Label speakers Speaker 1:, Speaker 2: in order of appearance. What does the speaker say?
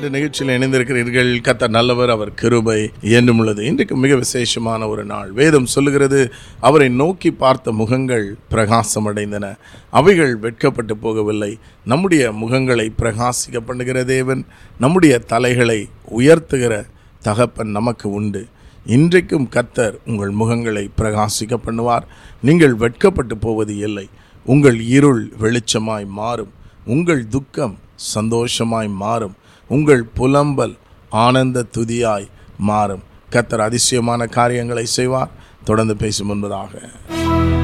Speaker 1: என்ற நிகழ்ச்சியில் இணைந்திருக்கிறீர்கள் கத்த நல்லவர் அவர் கிருபை என்றும் உள்ளது இன்றைக்கு மிக விசேஷமான ஒரு நாள் வேதம் சொல்லுகிறது அவரை நோக்கி பார்த்த முகங்கள் பிரகாசம் அடைந்தன அவைகள் வெட்கப்பட்டு போகவில்லை நம்முடைய முகங்களை பிரகாசிக்க பண்ணுகிற தேவன் நம்முடைய தலைகளை உயர்த்துகிற தகப்பன் நமக்கு உண்டு இன்றைக்கும் கத்தர் உங்கள் முகங்களை பிரகாசிக்க பண்ணுவார் நீங்கள் வெட்கப்பட்டு போவது இல்லை உங்கள் இருள் வெளிச்சமாய் மாறும் உங்கள் துக்கம் சந்தோஷமாய் மாறும் உங்கள் புலம்பல் ஆனந்த துதியாய் மாறும் கத்தர் அதிசயமான காரியங்களை செய்வார் தொடர்ந்து பேசும் என்பதாக